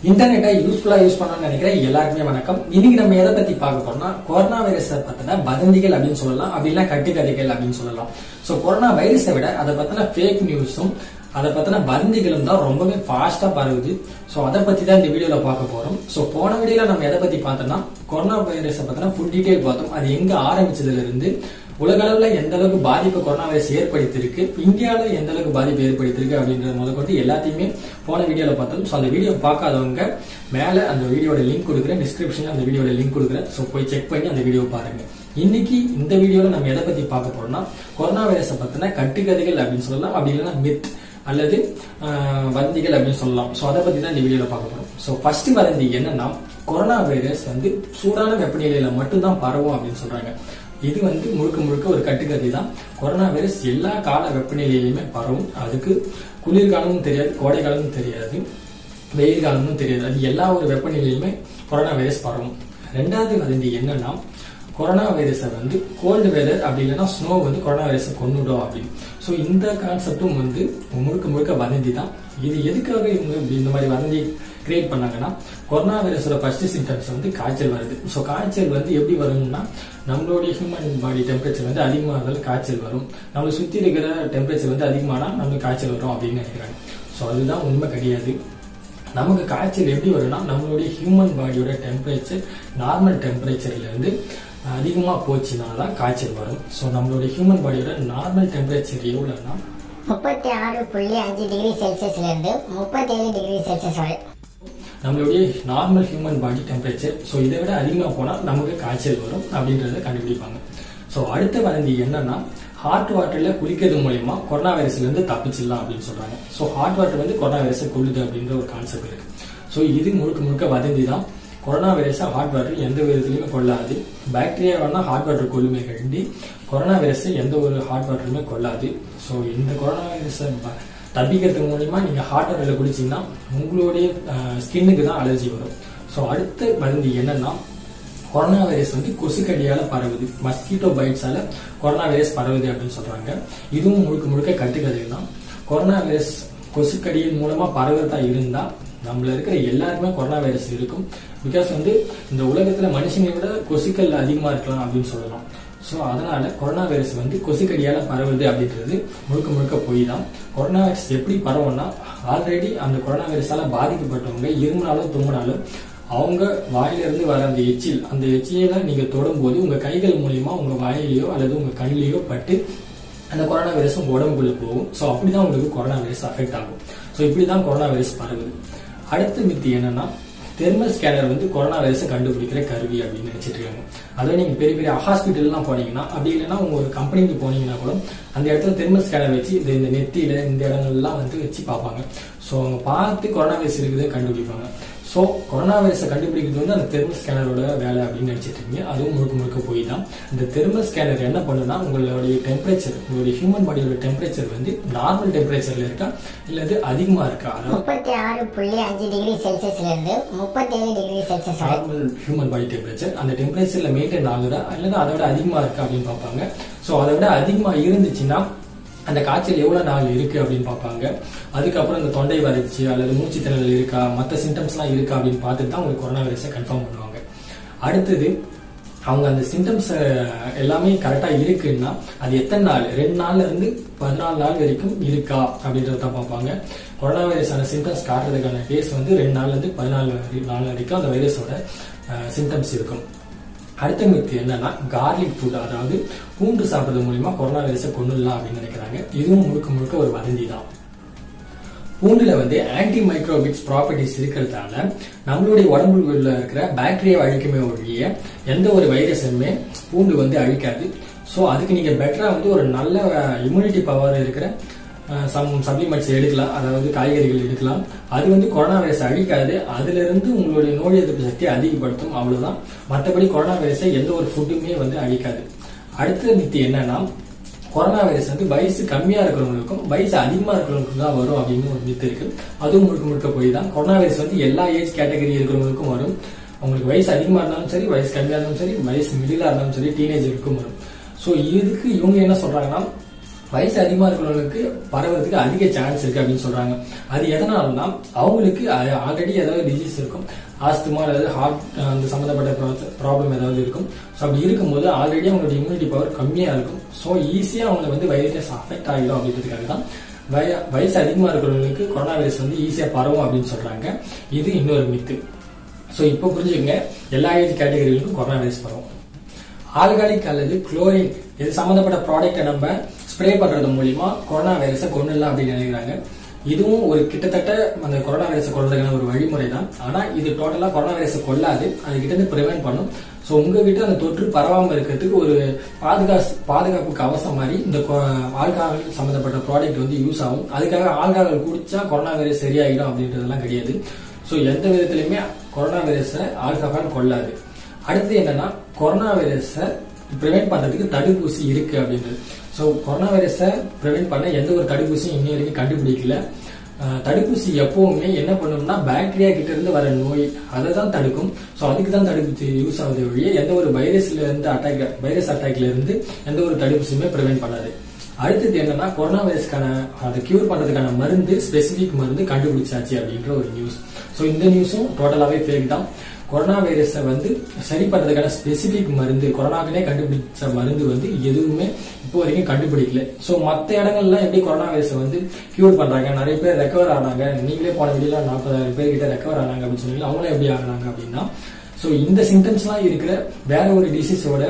இன்டர்நெட்டை யூஸ்ஃபுல்லா யூஸ் பண்ணணும்னு நினைக்கிறேன் எல்லாருக்குமே வணக்கம் இன்னைக்கு நம்ம எதை பத்தி பார்க்க போறோம்னா கொரோனா வைரஸை பத்தின வதந்திகள் அப்படின்னு சொல்லலாம் அப்படின்னா கட்டுக்கதைகள் அப்படின்னு சொல்லலாம் சோ கொரோனா வைரஸை விட அதை பத்தின ஃபேக் நியூஸும் அதை பத்தின வதந்திகளும் தான் ரொம்பவே ஃபாஸ்டா பரவுது சோ அதை பத்தி தான் இந்த வீடியோல பார்க்க போறோம் சோ போன வீடியோல நம்ம எதை பத்தி பார்த்தோம்னா கொரோனா வைரஸை பத்தின ஃபுல் டீடைல் பார்த்தோம் அது எங்க ஆரம்பிச்சதுல இருந்து உலக அளவுல எந்த அளவுக்கு பாதிப்பு கொரோனா வைரஸ் ஏற்படுத்தியிருக்கு இந்தியாவில எந்த அளவுக்கு பாதிப்பு ஏற்படுத்தியிருக்கு அப்படின்றது முதற்கொண்டு எல்லாத்தையுமே போன வீடியோல பார்த்தோம் ஸோ அந்த வீடியோ பார்க்காதவங்க மேல அந்த வீடியோட லிங்க் கொடுக்குறேன் டிஸ்கிரிப்ஷன்ல அந்த வீடியோட லிங்க் கொடுக்குறேன் ஸோ போய் செக் பண்ணி அந்த வீடியோ பாருங்க இன்னைக்கு இந்த வீடியோல நம்ம எதை பத்தி பார்க்க போறோம்னா கொரோனா வைரஸை பத்தின கட்டுக்கதைகள் அப்படின்னு சொல்லலாம் அப்படி இல்லைன்னா மித் அல்லது ஆஹ், வதந்திகள் அப்படின்னு சொல்லலாம் ஸோ அதை பத்தி தான் இந்த வீடியோல பார்க்க போறோம் ஸோ ஃபர்ஸ்ட் வதந்தி என்னன்னா கொரோனா வைரஸ் வந்து சூடான வெப்பநிலையில மட்டும்தான் பரவும் அப்படின்னு சொல்றாங்க இது வந்து முழுக்க முழுக்க ஒரு கட்டுக்கதை தான் கொரோனா வைரஸ் எல்லா கால வெப்பநிலையிலுமே பரவும் அதுக்கு குளிர்காலமும் தெரியாது கோடை காலமும் தெரியாது வெயில் காலமும் தெரியாது அது எல்லா ஒரு வெப்பநிலையிலுமே கொரோனா வைரஸ் பரவும் ரெண்டாவது வதந்தி என்னன்னா கொரோனா வைரஸை வந்து கோல்டு வெதர் அப்படி இல்லைன்னா ஸ்னோ வந்து கொரோனா வைரஸை கொண்டுடும் அப்படின்னு ஸோ இந்த கான்செப்டும் வந்து முழுக்க முழுக்க வதந்தி தான் இது எதுக்காக இவங்க இப்படி இந்த மாதிரி வதந்தி கிரியேட் பண்ணாங்கன்னா கொரோனா வைரஸோட ஃபர்ஸ்ட் சிம்டம்ஸ் வந்து காய்ச்சல் வருது ஸோ காய்ச்சல் வந்து எப்படி வரும்னா நம்மளுடைய ஹியூமன் பாடி டெம்பரேச்சர் வந்து அதிகமாக இருந்தாலும் காய்ச்சல் வரும் நம்மளை சுற்றி இருக்கிற டெம்பரேச்சர் வந்து அதிகமானா நம்மளுக்கு காய்ச்சல் வரும் அப்படின்னு நினைக்கிறாங்க ஸோ அதுதான் உண்மை கிடையாது நமக்கு காய்ச்சல் எப்படி வரும்னா நம்மளுடைய ஹியூமன் பாடியோட டெம்பரேச்சர் நார்மல் டெம்பரேச்சர்ல இருந்து அதிகமாக போச்சுன்னா தான் காய்ச்சல் வரும் ஸோ நம்மளுடைய ஹியூமன் பாடியோட நார்மல் டெம்பரேச்சர் எவ்வளோன்னா முப்பத்தி ஆறு புள்ளி அஞ்சு டிகிரி செல்சியஸ்ல இருந்து முப்பத்தேழு டிகிரி செல்சியஸ் வரை நம்மளுடைய normal human body temperature so இதை விட அதிகமாக போனால் நமக்கு காய்ச்சல் வரும் அப்படின்றத கண்டுபிடிப்பாங்க ஸோ அடுத்த வதந்தி என்னன்னா ஹாட் வாட்டர்ல குளிக்கிறது மூலயமா கொரோனா வைரஸ்ல இருந்து தப்பிச்சிடலாம் அப்படின்னு சொல்றாங்க ஸோ ஹாட் வாட்டர் வந்து கொரோனா வைரஸை கொல்லுது அப்படின்ற ஒரு கான்செப்ட் இருக்கு ஸோ இது முழுக்க முழுக்க வதந்தி தான் கொரோனா வைரஸை ஹாட் வாட்டர் எந்த விதத்துலையுமே கொள்ளாது பாக்டீரியா வேணா ஹாட் வாட்டர் கொல்லுமே கண்டி கொரோனா வைரஸை எந்த ஒரு ஹாட் வாட்டருமே கொள்ளாது ஸோ இந்த கொரோனா வைரஸை ப- தப்பிக்கிறதுக்கு மூலியமா நீங்க ஹாட் வாட்டர்ல குடிச்சீங்கன்னா உங்களுடைய ஸ்கின்னுக்கு தான் அலர்ஜி வரும் ஸோ அடுத்த மருந்து என்னன்னா கொரோனா வைரஸ் வந்து கொசுக்கடியால பரவுது மஸ்கிட்டோ பைட்ஸால கொரோனா வைரஸ் பரவுது அப்படின்னு சொல்றாங்க இதுவும் முழுக்க முழுக்க கட்டுக்கதை தான் கொரோனா வைரஸ் கொசுக்கடியின் மூலமா பரவுறதா இருந்தா நம்மள இருக்கிற எல்லாருக்குமே கொரோனா வைரஸ் இருக்கும் பிகாஸ் வந்து இந்த உலகத்துல மனுஷங்களை விட கொசுக்கள் அதிகமா இருக்கலாம் அப்படின்னு சொல்லலாம் ஸோ அதனால கொரோனா வைரஸ் வந்து கொசுக்கடியால பரவுது அப்படின்றது முழுக்க முழுக்க பொய் தான் கொரோனா வைரஸ் எப்படி பரவும்னா ஆல்ரெடி அந்த கொரோனா வைரஸால பாதிக்கப்பட்டவங்க இருமுனாலும் தும்முனாலும் அவங்க வாயிலிருந்து வர அந்த எச்சில் அந்த எச்சில நீங்க தொடும்போது உங்க கைகள் மூலியமா உங்க வாயிலையோ அல்லது உங்க கண்ணிலையோ பட்டு அந்த கொரோனா வைரஸ் உங்க உடம்புக்குள்ள போகும் ஸோ அப்படிதான் உங்களுக்கு கொரோனா வைரஸ் அஃபெக்ட் ஆகும் ஸோ இப்படிதான் கொரோனா வைரஸ் பரவுது அடுத்த மித்தி என்னன்னா தெர்மல் ஸ்கேனர் வந்து கொரோனா வைரஸை கண்டுபிடிக்கிற கருவி அப்படின்னு நினைச்சிட்டு இருக்காங்க அதாவது நீங்க பெரிய பெரிய ஹாஸ்பிட்டல்லாம் போனீங்கன்னா அப்படி இல்லைன்னா உங்க ஒரு கம்பெனிக்கு போனீங்கன்னா கூட அந்த இடத்துல தெர்மல் ஸ்கேனர் வச்சு இந்த இந்த நெத்தியில இந்த இடங்கள்லாம் வந்து வச்சு பார்ப்பாங்க ஸோ அவங்க பார்த்து கொரோனா வைரஸ் இருக்குதே கண்டுபிடிப்பாங்க ஸோ கொரோனா வைரஸை கண்டுபிடிக்கிறது வந்து அந்த தெர்மல் ஸ்கேனரோட வேலை அப்படின்னு நினைச்சிட்டு இருக்கீங்க அதுவும் முழுக்க முழுக்க போய் தான் இந்த தெர்மல் ஸ்கேனர் என்ன பண்ணுன்னா உங்களுடைய டெம்பரேச்சர் உங்களுடைய ஹியூமன் பாடியோட டெம்பரேச்சர் வந்து நார்மல் டெம்பரேச்சர்ல இருக்கா இல்லது அதிகமா இருக்கா அதாவது முப்பத்தி ஆறு புள்ளி அஞ்சு டிகிரி செல்சியஸ்ல இருந்து முப்பத்தேழு டிகிரி செல்சியஸ் வரை நார்மல் ஹியூமன் பாடி டெம்பரேச்சர் அந்த டெம்பரேச்சர்ல மெயின்டைன் ஆகுதா அல்லது அதை விட அதிகமா இருக்கா அப்படின்னு பார்ப்பாங்க ஸோ அதை விட அதிகமா இருந்துச்சுன்னா அந்த காய்ச்சல் எவ்வளவு நாள் இருக்கு அப்படின்னு பார்ப்பாங்க அதுக்கப்புறம் இந்த தொண்டை வறட்சி அல்லது மூச்சு திணறல் இருக்கா மற்ற சிம்டம்ஸ்லாம் இருக்கா அப்படின்னு பார்த்துட்டு தான் உங்களுக்கு கொரோனா வைரஸை கன்ஃபார்ம் பண்ணுவாங்க அடுத்தது அவங்க அந்த சிம்டம்ஸ் எல்லாமே கரெக்டா இருக்குன்னா அது எத்தனை நாள் ரெண்டு நாள்ல இருந்து பதினாலு நாள் வரைக்கும் இருக்கா அப்படின்றத பார்ப்பாங்க கொரோனா வைரஸான சிம்டம்ஸ் காட்டுறதுக்கான கேஸ் வந்து ரெண்டு நாள்ல இருந்து பதினாலு வரை- நாள் வரைக்கும் அந்த வைரஸோட சிம்டம்ஸ் இருக்கும் அடுத்த மித்து என்னன்னா கார்லிக் ஃபுட் அதாவது பூண்டு சாப்பிடுறது மூலியமா கொரோனா வைரஸை கொண்டுடலாம் அப்படின்னு நினைக்கிறாங்க இதுவும் முழுக்க முழுக்க ஒரு வதந்தி தான் பூண்டுல வந்து ஆன்டி மைக்ரோபிக்ஸ் ப்ராப்பர்ட்டிஸ் இருக்கிறதால நம்மளுடைய உடம்புல இருக்கிற பாக்டீரியா அழிக்குமே ஒழிய எந்த ஒரு வைரஸுமே பூண்டு வந்து அழிக்காது ஸோ அதுக்கு நீங்க பெட்டரா வந்து ஒரு நல்ல இம்யூனிட்டி பவர் இருக்கிற சம் சப்ளிமெண்ட்ஸ் எடுக்கலாம் அதாவது காய்கறிகள் எடுக்கலாம் அது வந்து கொரோனா வைரஸ் அழிக்காது அதுல இருந்து உங்களுடைய நோய் எதிர்ப்பு சக்தியை அதிகப்படுத்தும் அவ்வளவுதான் மற்றபடி கொரோனா வைரஸை எந்த ஒரு ஃபுட்டுமே வந்து அழிக்காது அடுத்த மித்தி என்னன்னா கொரோனா வைரஸ் வந்து வயசு கம்மியா இருக்கிறவங்களுக்கும் வயசு அதிகமா இருக்கிறவங்களுக்கும் தான் வரும் அப்படின்னு ஒரு மித்து இருக்கு அதுவும் முழுக்க முழுக்க போய் தான் கொரோனா வைரஸ் வந்து எல்லா ஏஜ் கேட்டகரி இருக்கிறவங்களுக்கும் வரும் அவங்களுக்கு வயசு அதிகமா இருந்தாலும் சரி வயசு கம்மியா இருந்தாலும் சரி வயசு மிடிலா இருந்தாலும் சரி டீனேஜருக்கும் வரும் ஸோ இதுக்கு இவங்க என்ன சொல்றாங்கன்னா வயசு அதிகமா இருக்கிறவங்களுக்கு பரவறதுக்கு அதிக சான்ஸ் இருக்கு அப்படின்னு சொல்றாங்க அது எதனாலனா அவங்களுக்கு ஆல்ரெடி ஏதாவது டிசீஸ் இருக்கும் ஆஸ்துமா அதாவது ஹார்ட் அந்த சம்மந்தப்பட்ட ப்ராப்ளம் ஏதாவது இருக்கும் ஸோ அப்படி இருக்கும்போது ஆல்ரெடி அவங்களோட இம்யூனிட்டி பவர் கம்மியா இருக்கும் ஸோ ஈஸியா அவங்க வந்து வைரஸ் அஃபெக்ட் ஆகிடும் அப்படின்றதுக்காக தான் வய- வயசு அதிகமா இருக்கிறவங்களுக்கு கொரோனா வைரஸ் வந்து ஈஸியா பரவும் அப்படின்னு சொல்றாங்க இது இன்னொரு மித்து ஸோ இப்போ புரிஞ்சுக்கங்க எல்லா ஏஜ் கேட்டகரிகளுக்கும் கொரோனா வைரஸ் பரவும் ஆல்காலிக் அல்லது குளோரின் இது சம்பந்தப்பட்ட ப்ராடக்ட்டை நம்ம ஸ்ப்ரே பண்றது மூலியமா கொரோனா வைரஸை கொண்டுலாம் அப்படின்னு நினைக்கிறாங்க இதுவும் ஒரு கிட்டத்தட்ட அந்த கொரோனா வைரஸை கொள்றதுக்கான ஒரு வழிமுறை தான் ஆனா இது டோட்டலா கொரோனா வைரஸை கொல்லாது அது கிட்ட இருந்து ப்ரிவென்ட் பண்ணும் ஸோ உங்ககிட்ட அந்த தொற்று பரவாம இருக்கிறதுக்கு ஒரு பாதுகாப்பு பாதுகாப்பு கவசம் மாதிரி இந்த ஆல்கஹால் சம்பந்தப்பட்ட ப்ராடக்ட் வந்து யூஸ் ஆகும் அதுக்காக ஆல்கஹால் குடிச்சா கொரோனா வைரஸ் சரியாயிடும் அப்படின்றதெல்லாம் கிடையாது ஸோ எந்த விதத்திலுமே கொரோனா வைரஸை ஆல்கஹால் கொள்ளாது அடுத்து என்னன்னா கொரோனா வைரஸை ப்ரிவென்ட் பண்றதுக்கு தடுப்பூசி இருக்கு அப்படின்றது ஸோ கொரோனா வைரஸை ப்ரிவென்ட் பண்ண எந்த ஒரு தடுப்பூசியும் இன்னி வரைக்கும் கண்டுபிடிக்கல அஹ், தடுப்பூசி எப்பவுமே என்ன பண்ணும்னா பாக்டீரியா கிட்ட இருந்து வர நோய் அதை தான் தடுக்கும் ஸோ அதுக்கு தான் தடுப்பூசி யூஸ் ஆகுது ஒழிய எந்த ஒரு வைரஸ்ல இருந்து அட்டாக் வைரஸ் அட்டாக்ல இருந்து எந்த ஒரு தடுப்பூசியுமே ப்ரிவென்ட் பண்ணாது அடுத்தது என்னன்னா கொரோனா வைரஸ்க்கான அதை கியூர் பண்றதுக்கான மருந்து ஸ்பெசிபிக் மருந்து கண்டுபிடிச்சாச்சு அப்படின்ற ஒரு நியூஸ் ஸோ இந்த நியூஸும் டோட்டலாவே ஃபேக் தான் கொரோனா வைரஸை வந்து சரி பண்றதுக்கான ஸ்பெசிபிக் மருந்து கொரோனாக்குனே கண்டுபிடிச்ச மருந்து வந்து எதுவுமே இப்போ வரைக்கும் கண்டுபிடிக்கல ஸோ மற்ற இடங்கள்லாம் எப்படி கொரோனா வைரஸை வந்து கியூர் பண்றாங்க நிறைய பேர் ரெக்கவர் ஆனாங்க நீங்களே போன வீடியோல நாற்பதாயிரம் பேர் கிட்ட ரெக்கவர் ஆனாங்க அப்படின்னு சொன்னீங்க அவங்களும் எப்படி ஆகுறாங்க அப்படின்னா ஸோ இந்த சிம்டம்ஸ்லாம் இருக்கிற வேற ஒரு டிசீஸோட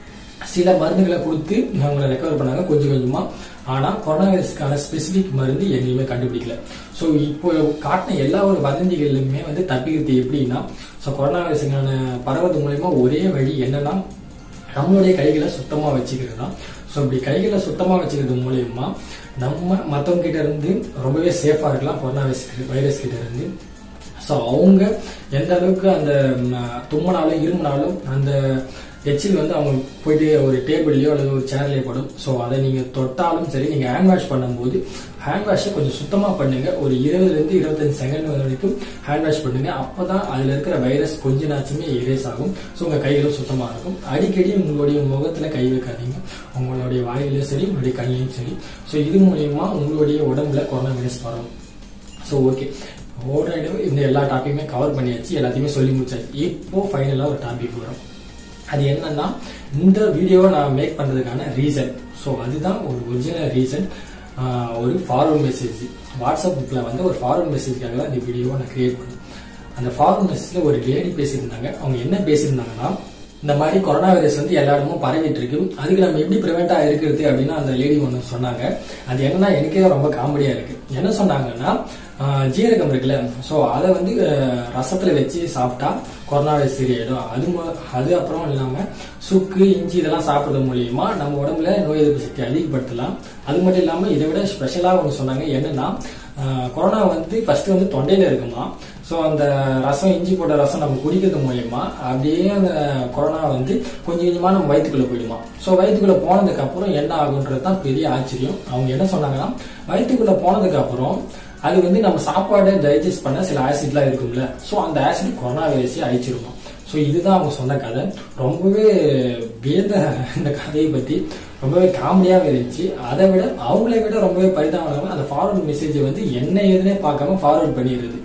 சில மருந்துகளை கொடுத்து அவங்களை ரெக்கவர் பண்ணாங்க கொஞ்சம் கொஞ்சமா ஆனா கொரோனா வைரஸ்க்கான ஸ்பெசிபிக் மருந்து எங்கேயுமே கண்டுபிடிக்கல ஸோ இப்போ காட்டின எல்லா ஒரு வதந்திகளிலுமே வந்து தப்பிக்கிறது எப்படின்னா ஸோ கொரோனா வைரஸுக்கான பரவது மூலயமா ஒரே வழி என்னன்னா நம்மளுடைய கைகளை சுத்தமா வச்சுக்கிறது தான் ஸோ இப்படி கைகளை சுத்தமா வச்சுக்கிறது மூலயமா நம்ம மற்றவங்க கிட்ட இருந்து ரொம்பவே சேஃபா இருக்கலாம் கொரோனா வைரஸ் வைரஸ் கிட்ட இருந்து ஸோ அவங்க எந்த அளவுக்கு அந்த ம், தும்மினாலும் இருமுனாலும் அந்த எச்சில் வந்து அவங்க போயிட்டு ஒரு டேபிள்லயோ அல்லது ஒரு சேர்லயோ படும் ஸோ அதை நீங்க தொட்டாலும் சரி நீங்க ஹேண்ட் வாஷ் பண்ணும்போது ஹேண்ட் வாஷை கொஞ்சம் சுத்தமா பண்ணுங்க ஒரு இருபதுல இருந்து இருபத்தஞ்சு செகண்ட் வரைக்கும் ஹேண்ட் வாஷ் பண்ணுங்க அப்பதான் அதுல இருக்கிற வைரஸ் கொஞ்ச நாச்சுமே எரேஸ் ஆகும் ஸோ உங்க கைகளும் சுத்தமா இருக்கும் அடிக்கடி உங்களுடைய முகத்துல கை வைக்காதீங்க உங்களுடைய வாயிலையும் சரி உங்களுடைய கண்ணிலையும் சரி ஸோ இது மூலியமா உங்களுடைய உடம்புல கொரோனா வைரஸ் பரவும் ஸோ ஓகே ஓரளவு இந்த எல்லா டாப்பிக்குமே கவர் பண்ணியாச்சு எல்லாத்தையுமே சொல்லி முடிச்சாச்சு இப்போ ஃபைனலாக ஒரு டாபிக் வரும் அது என்னன்னா இந்த வீடியோவை நான் மேக் பண்றதுக்கான ரீசன் ஸோ அதுதான் ஒரு ஒரிஜினல் ரீசன் ஒரு ஃபார்வர்ட் மெசேஜ் வாட்ஸ்அப் குரூப்ல வந்து ஒரு ஃபார்வர்ட் மெசேஜ்க்காக தான் இந்த வீடியோவை நான் கிரியேட் பண்ணேன் அந்த ஃபார்வர்ட் மெசேஜ்ல ஒரு லேடி பேசியிருந்தாங்க அவங்க என்ன பேசியிருந்தாங்கன்னா இந்த மாதிரி கொரோனா வைரஸ் வந்து எல்லா இடமும் பரவிட்டு இருக்கு அதுக்கு நம்ம எப்படி ப்ரிவெண்டா இருக்கிறது அப்படின்னு அந்த லேடி ஒன்று சொன்னாங்க அது என்னன்னா எனக்கே ரொம்ப காமெடியா இருக்கு என்ன சொன்னாங்கன்னா ஆஹ், ஜீரகம் இருக்குல்ல ஸோ அதை வந்து ஆஹ், ரசத்துல வச்சு சாப்பிட்டா கொரோனா வைரஸ் சரியாயிடும் அது மு- அது அப்புறம் இல்லாம சுக்கு இஞ்சி இதெல்லாம் சாப்பிடுறது மூலியமா நம்ம உடம்புல நோய் எதிர்ப்பு சக்தி அதிகப்படுத்தலாம் அது மட்டும் இல்லாம இதை விட ஸ்பெஷலா ஒன்று சொன்னாங்க என்னன்னா ஆஹ், கொரோனா வந்து ஃபர்ஸ்ட் வந்து தொண்டையில இருக்குமா ஸோ அந்த ரசம் இஞ்சி போட்ட ரசம் நம்ம குடிக்கிறது மூலியமா அப்படியே அந்த கொரோனா வந்து கொஞ்சம் கொஞ்சமா நம்ம வயிற்றுக்குள்ள போயிடுமா ஸோ வயிற்றுக்குள்ள போனதுக்கு அப்புறம் என்ன ஆகுன்றது தான் பெரிய ஆச்சரியம் அவங்க என்ன சொன்னாங்கன்னா வயிற்றுக்குள்ள போனதுக்கு அப்புறம் அது வந்து நம்ம சாப்பாடை டைஜஸ்ட் பண்ண சில ஆசிட்லாம் இருக்கும்ல ஸோ அந்த ஆசிட் கொரோனா வைரஸை அழிச்சிருமா ஸோ இதுதான் அவங்க சொன்ன கதை ரொம்பவே வியந்த இந்த கதையை பத்தி ரொம்பவே காமெடியாவே இருந்துச்சு அதை விட அவங்களே விட ரொம்பவே பரிதாபம் அந்த ஃபார்வர்ட் மெசேஜை வந்து என்ன ஏதுனே பார்க்காம ஃபார்வர்ட் பண்ணிடுறது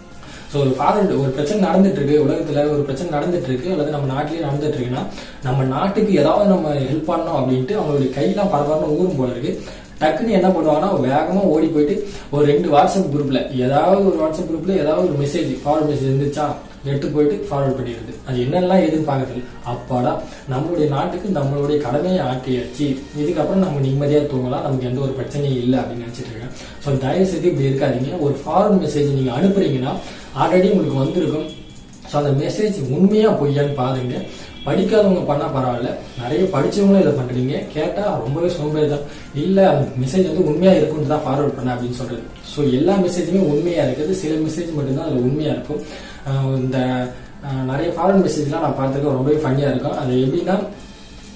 ஸோ ஒரு ஃபார்வர்டு ஒரு பிரச்சனை நடந்துட்டு இருக்கு உலகத்துல ஒரு பிரச்சனை நடந்துட்டு இருக்கு அல்லது நம்ம நாட்டிலேயே நடந்துட்டு இருக்குன்னா நம்ம நாட்டுக்கு ஏதாவது நம்ம ஹெல்ப் பண்ணணும் அப்படின்ட்டு அவங்களுடைய கையெல்லாம் பரபரன்னு ஊரும் போல இருக்கு டக்குன்னு என்ன பண்ணுவாங்கன்னா வேகமா ஓடி போயிட்டு ஒரு ரெண்டு வாட்ஸ்அப் குரூப்ல ஏதாவது ஒரு வாட்ஸ்அப் குரூப்ல ஏதாவது ஒரு மெசேஜ் ஃபார்வர்ட் மெசேஜ் இருந்துச்சா எடுத்து போயிட்டு ஃபார்வர்ட் பண்ணிடுது அது என்னெல்லாம் எதுன்னு பார்க்கறது அப்பாடா நம்மளுடைய நாட்டுக்கு நம்மளுடைய கடமையை ஆட்டியாச்சு இதுக்கப்புறம் நம்ம நிம்மதியா தூங்கலாம் நமக்கு எந்த ஒரு பிரச்சனையும் இல்லை அப்படின்னு நினைச்சிட்டு இருக்கேன் ஸோ தயவு செய்து இப்படி இருக்காதீங்க ஒரு ஃபார்வர்ட் மெசேஜ் நீங்க அனுப்புறீங்கன்னா ஆல்ரெடி உங்களுக்கு வந்திருக்கும் ஸோ அந்த மெசேஜ் உண்மையா பொய்யான்னு பாருங்க படிக்காதவங்க பண்ணா பரவாயில்ல நிறைய படிச்சவங்களும் இதை பண்றீங்க கேட்டா ரொம்பவே சோம்பேறி தான் இல்ல அந்த மெசேஜ் வந்து உண்மையா இருக்குன்னு தான் ஃபார்வர்ட் பண்ண அப்படின்னு சொல்றது ஸோ எல்லா மெசேஜுமே உண்மையா இருக்குது சில மெசேஜ் மட்டும்தான் அதுல உண்மையா இருக்கும் ஆஹ் இந்த ஆஹ் நிறைய ஃபார்வர்ட் மெசேஜ்லாம் நான் பார்த்துருக்கேன் ரொம்பவே ஃபன்னியா இருக்கும் அது எப்படின்னா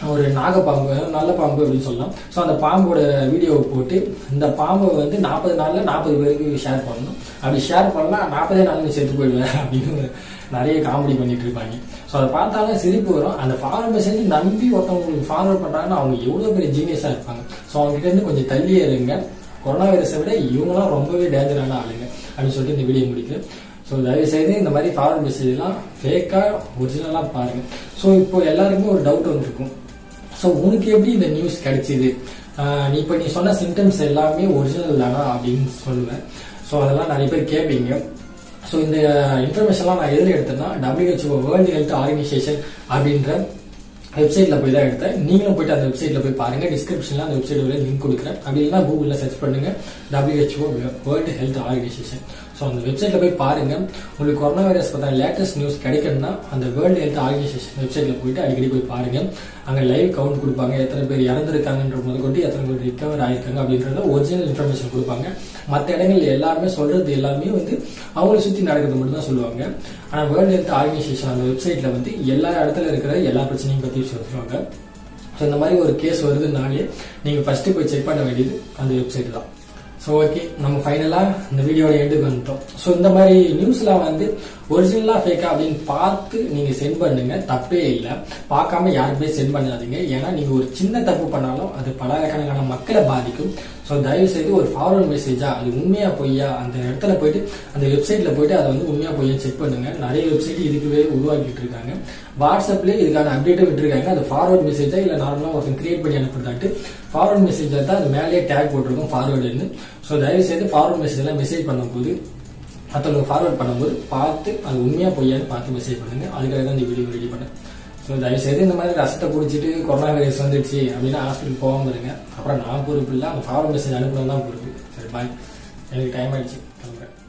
ஒரு நாகப்பாம்பு நல்ல பாம்பு அப்படின்னு சொல்லலாம் ஸோ அந்த பாம்போட வீடியோவை போட்டு இந்த பாம்பை வந்து நாற்பது நாளில் நாற்பது பேருக்கு ஷேர் பண்ணணும் அப்படி ஷேர் பண்ணலாம் நாற்பதே நாள் நீ செத்து போயிடுவேன் அப்படின்னு நிறைய காமெடி பண்ணிட்டு இருப்பாங்க ஸோ அதை பார்த்தாலும் சிரிப்பு வரும் அந்த ஃபார்வர்ட் மெசேஜ் நம்பி ஒருத்தவங்களுக்கு ஃபார்வர்ட் பண்றாங்கன்னா அவங்க எவ்வளோ பெரிய ஜீனியஸாக இருப்பாங்க ஸோ அவங்க கிட்ட இருந்து கொஞ்சம் தள்ளியே இருங்க கொரோனா வைரஸை விட இவங்களாம் ரொம்பவே டேஞ்சரான ஆளுங்க அப்படின்னு சொல்லிட்டு இந்த வீடியோ முடிக்கிறேன் ஸோ தயவு செய்து இந்த மாதிரி ஃபார்வர்ட் மெசேஜ்லாம் ஃபேக்காக ஒரிஜினலாக பாருங்க ஸோ இப்போ எல்லாருக்குமே ஒரு டவுட் வந்துருக்கும் ஸோ உனக்கு எப்படி இந்த நியூஸ் கிடைச்சிது ஆஹ் நீ இப்போ நீ சொன்ன சிம்டம்ஸ் எல்லாமே ஒரிஜினல் தானா அப்படின்னு சொல்லுவேன் ஸோ அதெல்லாம் நிறைய பேர் கேட்பீங்க ஸோ இந்த இன்ஃபர்மேஷன்லாம் நான் எதில் எடுத்தேன்னா WHO வேர்ல்டு ஹெல்த் ஆர்கனைசேஷன் அப்படின்ற வெப்சைட்ல போய் தான் எடுத்தேன் நீங்களும் போயிட்டு அந்த வெப்சைட்ல போய் பாருங்க டிஸ்கிரிப்ஷன்ல அந்த வெப்சைட்டோட லிங்க் கொடுக்குறேன் அப்படி இல்லைன்னா கூகுள்ல சர்ச் பண்ணுங்க WHO world health organisation so அந்த வெப்சைட்ல போய் பாருங்க உங்களுக்கு கொரோனா வைரஸ் பத்தின லேட்டஸ்ட் நியூஸ் கிடைக்கணும்னா அந்த வேர்ல்டு ஹெல்த் ஆர்கனைசேஷன் வெப்சைட்ல போயிட்டு அடிக்கடி போய் பாருங்க அங்க லைவ் கவுண்ட் கொடுப்பாங்க எத்தனை பேர் இறந்துருக்காங்கன்ற முதற்கொண்டு எத்தனை பேர் ரிகவர் ஆயிருக்காங்க அப்படின்றத ஒரிஜினல் இன்ஃபர்மேஷன் கொடுப்பாங்க மற்ற இடங்கள்ல எல்லாருமே சொல்றது எல்லாமே வந்து அவங்கள சுத்தி நடக்கிறது மட்டும் தான் சொல்லுவாங்க ஆனா வேர்ல்டு ஹெல்த் ஆர்கனைசேஷன் அந்த வெப்சைட்ல வந்து எல்லா இடத்துல இருக்கிற எல்லா பிரச்சனையும் பத்தி சொல்லுவாங்க ஸோ இந்த மாதிரி ஒரு கேஸ் வருதுனாலே நீங்க ஃபர்ஸ்ட் போய் செக் பண்ண வேண்டியது அந்த வெப்சைட் தான் ஸோ ஓகே நம்ம ஃபைனலாக இந்த வீடியோட எண்டுக்கு வந்துட்டோம் ஸோ இந்த மாதிரி நியூஸ்லாம் வந்து ஒரிஜினலா ஃபேக்கா அப்படின்னு பார்த்து நீங்க சென்ட் பண்ணுங்க தப்பே இல்லை பார்க்காம யாருக்குமே சென்ட் பண்ணாதீங்க ஏன்னா நீங்க ஒரு சின்ன தப்பு பண்ணாலும் அது பலகணக்கான மக்களை பாதிக்கும் ஸோ தயவு செய்து ஒரு ஃபார்வர்ட் மெசேஜா அது உண்மையா பொய்யா அந்த இடத்துல போயிட்டு அந்த வெப்சைட்ல போயிட்டு அதை வந்து உண்மையா பொய்யா செக் பண்ணுங்க நிறைய வெப்சைட் இதுக்குவே உருவாக்கிட்டு இருக்காங்க வாட்ஸ்அப்லேயே இதுக்கான அப்டேட்டும் விட்டுருக்காங்க அது ஃபார்வர்ட் மெசேஜா இல்லை நார்மலாக ஒருத்தன் கிரியேட் பண்ணி அனுப்புறதாட்டு ஃபார்வர்ட் மெசேஜ் தான் அது மேலேயே டேக் போட்டிருக்கும் ஃபார்வர்டுன்னு ஸோ தயவு செய்து ஃபார்வர்ட் மெசேஜ் எல்லாம் மெசேஜ் பண்ணும்போது மற்றவங்க ஃபார்வர்ட் பண்ணும்போது பார்த்து அது உண்மையா பொய்யான்னு பார்த்து மெசேஜ் பண்ணுங்க அதுக்காக தான் இந்த வீடியோ ரெடி பண்ணேன் ஸோ தயவு செய்து இந்த மாதிரி ரசத்தை குடிச்சிட்டு கொரோனா வைரஸ் வந்துடுச்சு அப்படின்னா ஹாஸ்பிட்டல் போகாம இருங்க அப்புறம் நான் பொறுப்பு இல்லை அந்த ஃபார்வர்ட் மெசேஜ் அனுப்பணும் தான் பொறுப்பு சரி பாய் எனக்கு டைம் ஆயிடுச்சு கிளம்புறேன்